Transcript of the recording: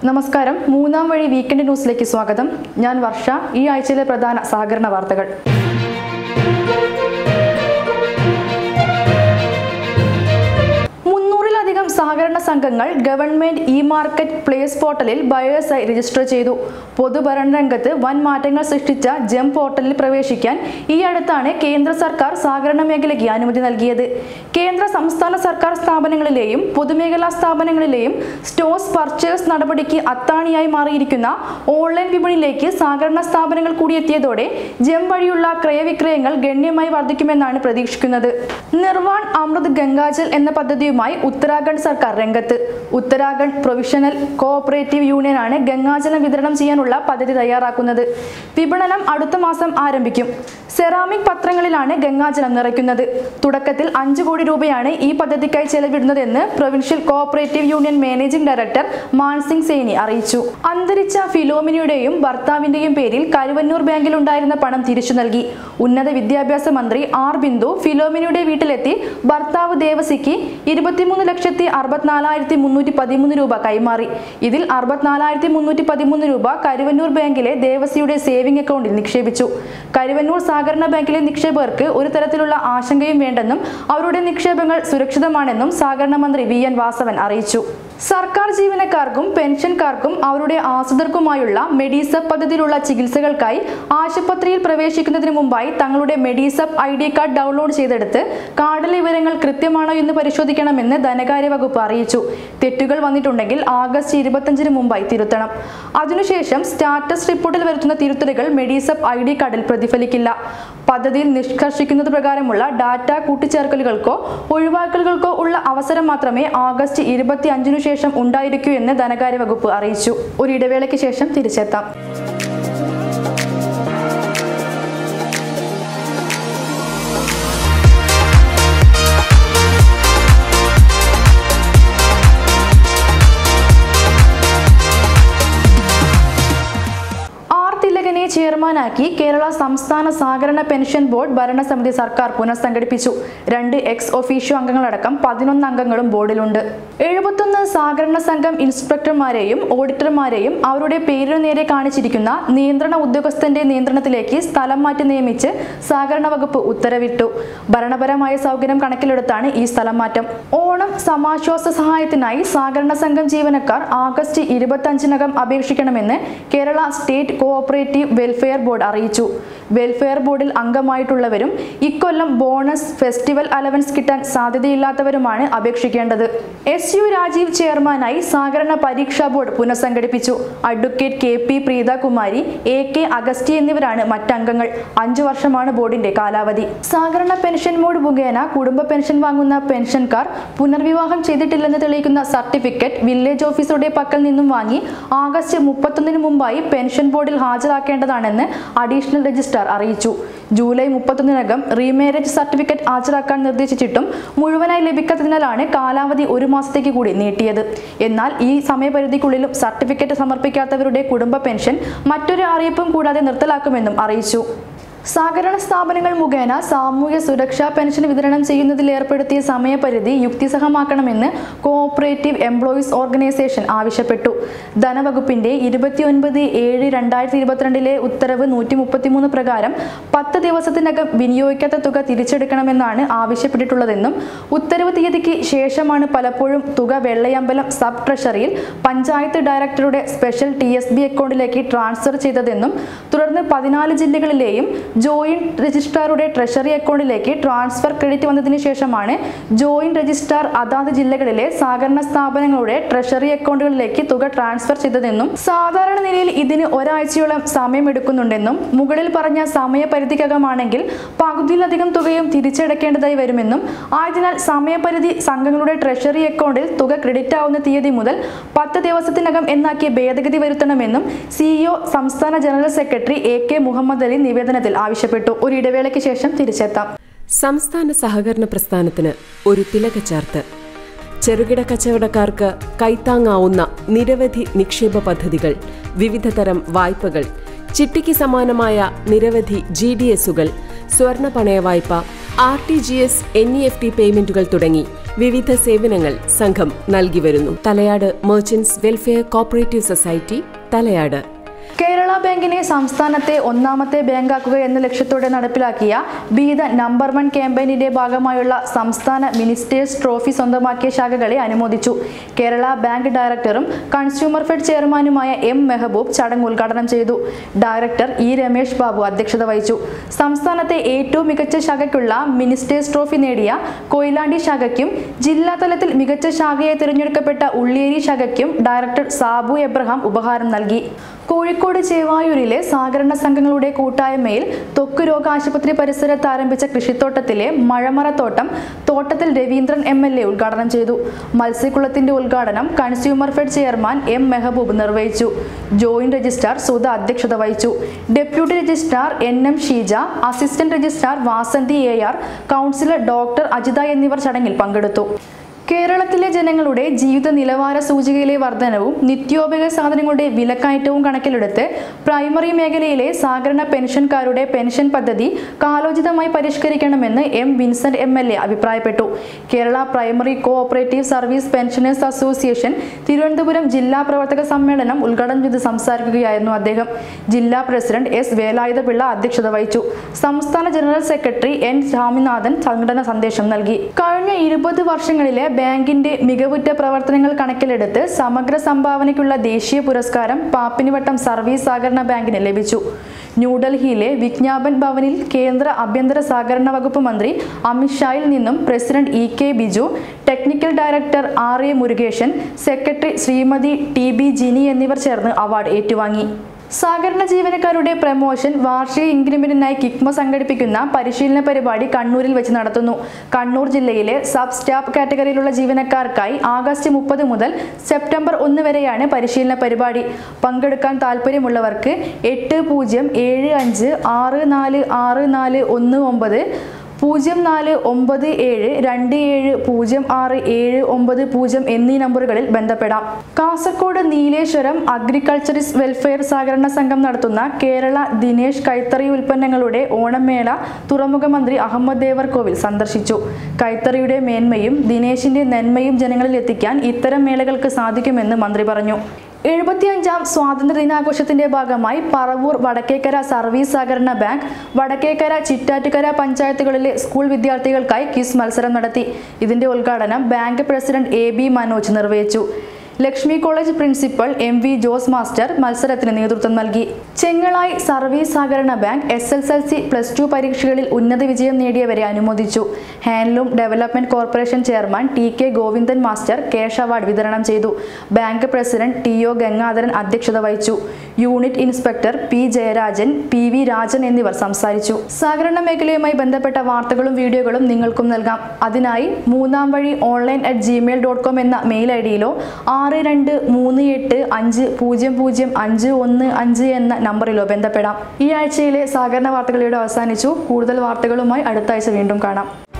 നമസ്കാരം മൂന്നാം വഴി വീക്കെൻഡ് ന്യൂസിലേക്ക് സ്വാഗതം ഞാൻ വർഷ ഈ ആഴ്ചയിലെ പ്രധാന സഹകരണ വാർത്തകൾ മുന്നൂറിലധികം സഹകരണ സംഘങ്ങൾ ഗവൺമെന്റ് ഇ മാർക്കറ്റ് പ്ലേസ് പോർട്ടലിൽ ബയേഴ്സായി രജിസ്റ്റർ ചെയ്തു പൊതുഭരണ രംഗത്ത് വൻ മാറ്റങ്ങൾ സൃഷ്ടിച്ച ജെം പോർട്ടലിൽ പ്രവേശിക്കാൻ ഈ അടുത്താണ് കേന്ദ്ര സർക്കാർ സഹകരണ മേഖലയ്ക്ക് അനുമതി നൽകിയത് കേന്ദ്ര സംസ്ഥാന സർക്കാർ സ്ഥാപനങ്ങളിലെയും പൊതുമേഖലാ സ്ഥാപനങ്ങളിലെയും സ്റ്റോഴ്സ് പർച്ചേസ് നടപടിക്ക് അത്താണിയായി മാറിയിരിക്കുന്ന ഓൺലൈൻ വിപണിയിലേക്ക് സഹകരണ സ്ഥാപനങ്ങൾ കൂടി എത്തിയതോടെ ജെം വഴിയുള്ള ക്രയവിക്രയങ്ങൾ ഗണ്യമായി വർദ്ധിക്കുമെന്നാണ് പ്രതീക്ഷിക്കുന്നത് നിർവാൺ അമൃത് ഗംഗാജൽ എന്ന പദ്ധതിയുമായി ഉത്തരാഖണ്ഡ് സർക്കാർ രംഗത്ത് ഉത്തരാഖണ്ഡ് പ്രൊവിഷണൽ കോഓപ്പറേറ്റീവ് യൂണിയനാണ് ഗംഗാജലം വിതരണം ചെയ്യാനുള്ള പദ്ധതി തയ്യാറാക്കുന്നത് വിപണനം അടുത്ത മാസം ആരംഭിക്കും സെറാമിക് പത്രങ്ങളിലാണ് ഗംഗാജലം നിറയ്ക്കുന്നത് തുടക്കത്തിൽ അഞ്ചു കോടി രൂപയാണ് ഈ പദ്ധതിക്കായി ചെലവിടുന്നതെന്ന് provincial cooperative union managing director Mansingh Saini അറിയിച്ചു അന്തരിച്ച ഫിലോമിനിയുടെയും ഭർത്താവിന്റെയും പേരിൽ കരുവന്നൂർ ബാങ്കിൽ ഉണ്ടായിരുന്ന പണം തിരിച്ചു നൽകി ഉന്നത വിദ്യാഭ്യാസ മന്ത്രി ആർ ബിന്ദു ഫിലോമിനിയുടെ വീട്ടിലെത്തി ഭർത്താവ് ദേവസിക്ക് ഇരുപത്തിമൂന്ന് ലക്ഷത്തി അറുപത്തിനാലായിരത്തി മുന്നൂറ്റി പതിമൂന്ന് രൂപ കൈമാറി ഇതിൽ അറുപത്തിനാലായിരത്തി മുന്നൂറ്റി പതിമൂന്ന് രൂപ കരുവന്നൂർ ബാങ്കിലെ ദേവസിയുടെ സേവിംഗ് അക്കൗണ്ടിൽ നിക്ഷേപിച്ചു കരുവന്നൂർ സഹകരണ ബാങ്കിലെ നിക്ഷേപകർക്ക് ഒരു തരത്തിലുള്ള ആശങ്കയും വേണ്ടെന്നും അവരുടെ നിക്ഷേപങ്ങൾ സുരക്ഷിതമാണെന്നും സഹകരണ മന്ത്രി വി എൻ വാസവൻ അറിയിച്ചു സർക്കാർ ജീവനക്കാർക്കും പെൻഷൻകാർക്കും അവരുടെ ആശ്രിതർക്കുമായുള്ള മെഡിസപ്പ് പദ്ധതിയിലുള്ള ചികിത്സകൾക്കായി ആശുപത്രിയിൽ പ്രവേശിക്കുന്നതിന് മുമ്പായി തങ്ങളുടെ Medisep I D card download ചെയ്തെടുത്ത് കാർഡിലെ വിവരങ്ങൾ കൃത്യമാണോ എന്ന് പരിശോധിക്കണമെന്ന് ധനകാര്യ വകുപ്പ് അറിയിച്ചു തെറ്റുകൾ വന്നിട്ടുണ്ടെങ്കിൽ ആഗസ്റ്റ് ഇരുപത്തഞ്ചിന് മുമ്പായി തിരുത്തണം അതിനുശേഷം സ്റ്റാറ്റസ് റിപ്പോർട്ടിൽ വരുത്തുന്ന തിരുത്തലുകൾ മെഡിസപ്പ് ഐ ഡി കാർഡിൽ പ്രതിഫലിക്കില്ല പദ്ധതിയിൽ നിഷ്കർഷിക്കുന്നത് പ്രകാരമുള്ള ഡാറ്റ കൂട്ടിച്ചേർക്കലുകൾക്കോ ഒഴിവാക്കലുകൾക്കോ ഉള്ള അവസരം മാത്രമേ ആഗസ്റ്റ് ഇരുപത്തി അഞ്ചിനു ശേഷം ഉണ്ടായിരിക്കൂ എന്ന് ധനകാര്യ വകുപ്പ് അറിയിച്ചു ഒരു ഇടവേളയ്ക്ക് ശേഷം തിരിച്ചെത്താം ആർ തിലകനെ ചെയർമാനാക്കി കേരള സംസ്ഥാന സഹകരണ പെൻഷൻ ബോർഡ് ഭരണസമിതി സർക്കാർ പുനഃസംഘടിപ്പിച്ചു രണ്ട് എക്സ് ഒഫീഷ്യോ അംഗങ്ങളടക്കം പതിനൊന്ന് അംഗങ്ങളും ബോർഡിലുണ്ട് എഴുപത്തൊന്ന് സഹകരണ സംഘം ഇൻസ്പെക്ടർമാരെയും ഓഡിറ്റർമാരെയും അവരുടെ പേരിനു നേരെ കാണിച്ചിരിക്കുന്ന നിയന്ത്രണ ഉദ്യോഗസ്ഥന്റെ നിയന്ത്രണത്തിലേക്ക് സ്ഥലം മാറ്റി നിയമിച്ച് സഹകരണ വകുപ്പ് ഉത്തരവിട്ടു ഭരണപരമായ സൗകര്യം കണക്കിലെടുത്താണ് ഈ സ്ഥലം മാറ്റം ഓണം സമാശ്വാസ സഹായത്തിനായി സഹകരണ സംഘം ജീവനക്കാർ ആഗസ്റ്റ് ഇരുപത്തഞ്ചിനകം അപേക്ഷിക്കണമെന്ന് Kerala state cooperative welfare board അറിയിച്ചു വെൽഫെയർ ബോർഡിൽ അംഗമായിട്ടുള്ളവരും ഇക്കൊല്ലം ബോണസ് ഫെസ്റ്റിവൽ അലവൻസ് കിട്ടാൻ സാധ്യതയില്ലാത്തവരുമാണ് അപേക്ഷിക്കേണ്ടത് എസ് യു രാജീവ് ചെയർമാനായി സഹകരണ പരീക്ഷാ ബോർഡ് പുനഃസംഘടിപ്പിച്ചു advocate K P Preethakumari A K Augusty എന്നിവരാണ് മറ്റംഗങ്ങൾ അഞ്ചു വർഷമാണ് ബോർഡിന്റെ കാലാവധി സഹകരണ പെൻഷൻ ബോർഡ് മുഖേന കുടുംബ പെൻഷൻ വാങ്ങുന്ന പെൻഷൻകാർ പുനർവിവാഹം ചെയ്തിട്ടില്ലെന്ന് തെളിയിക്കുന്ന സർട്ടിഫിക്കറ്റ് വില്ലേജ് ഓഫീസറുടെ പക്കൽ നിന്നും വാങ്ങി ആഗസ്റ്റ് മുപ്പത്തൊന്നിന് മുമ്പായി പെൻഷൻ ബോർഡിൽ ഹാജരാക്കേണ്ടതാണെന്ന് അഡീഷണൽ രജിസ്ട്രാർ അറിയിച്ചു ജൂലൈ മുപ്പത്തൊന്നിനകം റീമാരേജ് സർട്ടിഫിക്കറ്റ് ഹാജരാക്കാൻ നിർദ്ദേശിച്ചിട്ടും മുഴുവനായി ലഭിക്കാത്തതിനാലാണ് കാലാവധി ഒരു മാസത്തേക്ക് കൂടി നീട്ടിയത് എന്നാൽ ഈ സമയപരിധിക്കുള്ളിലും സർട്ടിഫിക്കറ്റ് സമർപ്പിക്കാത്തവരുടെ കുടുംബ പെൻഷൻ മറ്റൊരു അറിയിപ്പും കൂടാതെ നിർത്തലാക്കുമെന്നും അറിയിച്ചു സഹകരണ സ്ഥാപനങ്ങൾ മുഖേന സാമൂഹ്യ സുരക്ഷാ പെൻഷൻ വിതരണം ചെയ്യുന്നതിൽ ഏർപ്പെടുത്തിയ സമയപരിധി യുക്തിസഹമാക്കണമെന്ന് കോഓപ്പറേറ്റീവ് എംപ്ലോയീസ് ഓർഗനൈസേഷൻ ആവശ്യപ്പെട്ടു ധനവകുപ്പിന്റെ ഇരുപത്തിയൊൻപത് ഏഴ് രണ്ടായിരത്തി ഇരുപത്തിരണ്ടിലെ ഉത്തരവ് നൂറ്റി മുപ്പത്തിമൂന്ന് പ്രകാരം പത്ത് ദിവസത്തിനകം വിനിയോഗിക്കാത്ത തുക തിരിച്ചെടുക്കണമെന്നാണ് ആവശ്യപ്പെട്ടിട്ടുള്ളതെന്നും ഉത്തരവ് തീയതിക്ക് ശേഷമാണ് പലപ്പോഴും തുക വെള്ളയമ്പലം സബ് ട്രഷറിയിൽ പഞ്ചായത്ത് ഡയറക്ടറുടെ സ്പെഷ്യൽ ടി എസ് ബി അക്കൗണ്ടിലേക്ക് ട്രാൻസ്ഫർ ചെയ്തതെന്നും തുടർന്ന് പതിനാല് ജില്ലകളിലെയും ജോയിന്റ് രജിസ്ട്രാറുടെ ട്രഷറി അക്കൗണ്ടിലേക്ക് ട്രാൻസ്ഫർ ക്രെഡിറ്റ് വന്നതിന് ശേഷമാണ് ജോയിന്റ് രജിസ്ട്രാർ അതാത് ജില്ലകളിലെ സഹകരണ സ്ഥാപനങ്ങളുടെ ട്രഷറി അക്കൗണ്ടുകളിലേക്ക് തുക ട്രാൻസ്ഫർ ചെയ്തതെന്നും സാധാരണ നിലയിൽ ഇതിന് ഒരാഴ്ചയോളം സമയമെടുക്കുന്നുണ്ടെന്നും മുകളിൽ പറഞ്ഞ സമയപരിധിക്കകമാണെങ്കിൽ പകുതിയിലധികം തുകയും തിരിച്ചടയ്ക്കേണ്ടതായി വരുമെന്നും ആയതിനാൽ സമയപരിധി സംഘങ്ങളുടെ ട്രഷറി അക്കൗണ്ടിൽ തുക ക്രെഡിറ്റ് ആവുന്ന തീയതി മുതൽ പത്ത് ദിവസത്തിനകം എന്നാക്കി ഭേദഗതി വരുത്തണമെന്നും സിഇഒ സംസ്ഥാന general secretary A K Muhammad Ali നിവേദനത്തിൽ ആവശ്യപ്പെട്ടു ഒരു ഇടവേളയ്ക്ക് ശേഷം തിരിച്ചെത്താം സംസ്ഥാന സഹകരണ പ്രസ്ഥാനത്തിന് ഒരു തിലകച്ചാർത്ത് ചെറുകിട കച്ചവടക്കാർക്ക് കൈത്താങ്ങാവുന്ന നിരവധി നിക്ഷേപ പദ്ധതികൾ വിവിധതരം വായ്പകൾ ചിട്ടിക്ക് സമാനമായ നിരവധി ജി ഡി എസുകൾ സ്വർണ്ണ പണയ വായ്പ R T G S N E F T പേയ്മെന്റുകൾ തുടങ്ങി വിവിധ സേവനങ്ങൾ സംഘം നൽകി വരുന്നു Thalayad merchants welfare cooperative society Thalayad Kerala ബാങ്കിനെ സംസ്ഥാനത്തെ ഒന്നാമത്തെ ബാങ്കാക്കുക എന്ന ലക്ഷ്യത്തോടെ നടപ്പിലാക്കിയ ബി ദ നമ്പർ വൺ ക്യാമ്പയിനിന്റെ ഭാഗമായുള്ള സംസ്ഥാന മിനിസ്റ്റേഴ്സ് ട്രോഫി സ്വന്തമാക്കിയ ശാഖകളെ അനുമോദിച്ചു കേരള ബാങ്ക് ഡയറക്ടറും കൺസ്യൂമർ ഫെഡ് ചെയർമാനുമായ എം മെഹബൂബ് ചടങ്ങ് ഉദ്ഘാടനം ചെയ്തു ഡയറക്ടർ ഇ രമേഷ് ബാബു അധ്യക്ഷത വഹിച്ചു സംസ്ഥാനത്തെ ഏറ്റവും മികച്ച ശാഖയ്ക്കുള്ള മിനിസ്റ്റേഴ്സ് ട്രോഫി നേടിയ കൊയിലാണ്ടി ശാഖയ്ക്കും ജില്ലാ തലത്തിൽ മികച്ച ശാഖയെ തിരഞ്ഞെടുക്കപ്പെട്ട ഉള്ളിയേരി ശാഖയ്ക്കും ഡയറക്ടർ സാബു എബ്രഹാം ഉപഹാരം നൽകി കോഴിക്കോട് ചേവായൂരിലെ സഹകരണ സംഘങ്ങളുടെ കൂട്ടായ്മയിൽ ത്വക്ക് രോഗ ആശുപത്രി പരിസരത്ത് ആരംഭിച്ച കൃഷിത്തോട്ടത്തിലെ മഴമറത്തോട്ടം തോട്ടത്തിൽ രവീന്ദ്രൻ എം എൽ എ ഉദ്ഘാടനം ചെയ്തു മത്സ്യക്കുളത്തിന്റെ ഉദ്ഘാടനം consumer fed chairman M Mehboob നിർവഹിച്ചു ജോയിന്റ് രജിസ്ട്രാർ സുധ അധ്യക്ഷത വഹിച്ചു deputy registrar N M Sheeja assistant registrar Vasanthi A R councillor doctor Ajitha എന്നിവർ ചടങ്ങിൽ പങ്കെടുത്തു കേരളത്തിലെ ജനങ്ങളുടെ ജീവിത നിലവാര സൂചികയിലെ വർധനവും നിത്യോപയോഗ സാധനങ്ങളുടെ വിലക്കയറ്റവും കണക്കിലെടുത്ത് പ്രൈമറി മേഖലയിലെ സഹകരണ പെൻഷൻകാരുടെ പെൻഷൻ പദ്ധതി കാലോചിതമായി പരിഷ്കരിക്കണമെന്ന് M Vincent M L A അഭിപ്രായപ്പെട്ടു Kerala primary co operative service pensioners association Thiruvananthapuram ജില്ലാ പ്രവർത്തക സമ്മേളനം ഉദ്ഘാടനം ചെയ്ത് സംസാരിക്കുകയായിരുന്നു അദ്ദേഹം ജില്ലാ പ്രസിഡന്റ് എസ് വേലായുധപിള്ള അധ്യക്ഷത വഹിച്ചു സംസ്ഥാന ജനറൽ സെക്രട്ടറി എൻ സ്വാമിനാഥൻ സംഘടന സന്ദേശം നൽകി കഴിഞ്ഞ ഇരുപത് വർഷങ്ങളിലെ ബാങ്കിന്റെ മികവുറ്റ പ്രവർത്തനങ്ങൾ കണക്കിലെടുത്ത് സമഗ്ര സംഭാവനയ്ക്കുള്ള ദേശീയ പുരസ്കാരം പാപ്പിനിവട്ടം സർവീസ് സഹകരണ ബാങ്കിന് ലഭിച്ചു ന്യൂഡൽഹിയിലെ വിജ്ഞാപൻ ഭവനിൽ കേന്ദ്ര ആഭ്യന്തര സഹകരണ വകുപ്പ് മന്ത്രി അമിത്ഷായിൽ നിന്നും president E K Biju technical director R A Murukesan secretary Shrimati T B Jini എന്നിവർ ചേർന്ന് അവാർഡ് ഏറ്റുവാങ്ങി സഹകരണ ജീവനക്കാരുടെ പ്രമോഷൻ വാർഷിക ഇൻക്രിമെന്റിനായി കിക്മ സംഘടിപ്പിക്കുന്ന പരിശീലന പരിപാടി കണ്ണൂരിൽ വെച്ച് നടത്തുന്നു കണ്ണൂർ ജില്ലയിലെ സബ് സ്റ്റാഫ് കാറ്റഗറിയിലുള്ള ജീവനക്കാർക്കായി ആഗസ്റ്റ് മുപ്പത് മുതൽ സെപ്റ്റംബർ ഒന്ന് വരെയാണ് പരിശീലന പരിപാടി പങ്കെടുക്കാൻ താല്പര്യമുള്ളവർക്ക് എട്ട് പൂജ്യം ഏഴ് അഞ്ച് ആറ് നാല് ആറ് നാല് ഒന്ന് ഒമ്പത് പൂജ്യം നാല് ഒമ്പത് ഏഴ് രണ്ട് ഏഴ് പൂജ്യം ആറ് ഏഴ് ഒമ്പത് പൂജ്യം എന്നീ നമ്പറുകളിൽ ബന്ധപ്പെടാം കാസർഗോഡ് നീലേശ്വരം അഗ്രികൾച്ചറിസ്റ്റ് വെൽഫെയർ സഹകരണ സംഘം നടത്തുന്ന കേരള ദിനേശ് കൈത്തറി ഉൽപ്പന്നങ്ങളുടെ ഓണമേള തുറമുഖ മന്ത്രി അഹമ്മദ് ദേവർകോവിൽ സന്ദർശിച്ചു കൈത്തറിയുടെ മേന്മയും ദിനേശിന്റെ നന്മയും ജനങ്ങളിൽ എത്തിക്കാൻ ഇത്തരം മേളകൾക്ക് സാധിക്കുമെന്ന് മന്ത്രി പറഞ്ഞു എഴുപത്തിയഞ്ചാം സ്വാതന്ത്ര്യ ദിനാഘോഷത്തിന്റെ ഭാഗമായി പറവൂർ വടക്കേക്കര സർവീസ് സഹകരണ ബാങ്ക് വടക്കേക്കര ചിറ്റാറ്റുകര പഞ്ചായത്തുകളിലെ സ്കൂൾ വിദ്യാർത്ഥികൾക്കായി ക്വിസ് മത്സരം നടത്തി ഇതിന്റെ ഉദ്ഘാടനം bank president A B Manoj നിർവഹിച്ചു Lakshmi college principal M V Jose master മത്സരത്തിന് നേതൃത്വം നൽകി ചെങ്ങളായി സർവീസ് സഹകരണ bank S S L C plus two പരീക്ഷകളിൽ ഉന്നത വിജയം നേടിയവരെ അനുമോദിച്ചു handloom development corporation chairman T K Govindan master cash award വിതരണം ചെയ്തു bank president T O Gangadharan അധ്യക്ഷത വഹിച്ചു unit inspector P Jayarajan P V Rajan എന്നിവർ സംസാരിച്ചു സഹകരണ മേഖലയുമായി ബന്ധപ്പെട്ട വാർത്തകളും വീഡിയോകളും നിങ്ങൾക്കും നൽകാം അതിനായി മൂന്നാം വഴി online at Gmail dot com എന്ന മെയിൽ ഐ ഡിയിലോ ആറ് രണ്ട് മൂന്ന് എട്ട് അഞ്ച് പൂജ്യം പൂജ്യം അഞ്ച് ഒന്ന് അഞ്ച് എന്ന നമ്പറിലോ ബന്ധപ്പെടാം ഈ ആഴ്ചയിലെ സഹകരണ വാർത്തകൾ ഇവിടെ അവസാനിച്ചു കൂടുതൽ വാർത്തകളുമായി അടുത്ത ആഴ്ച വീണ്ടും കാണാം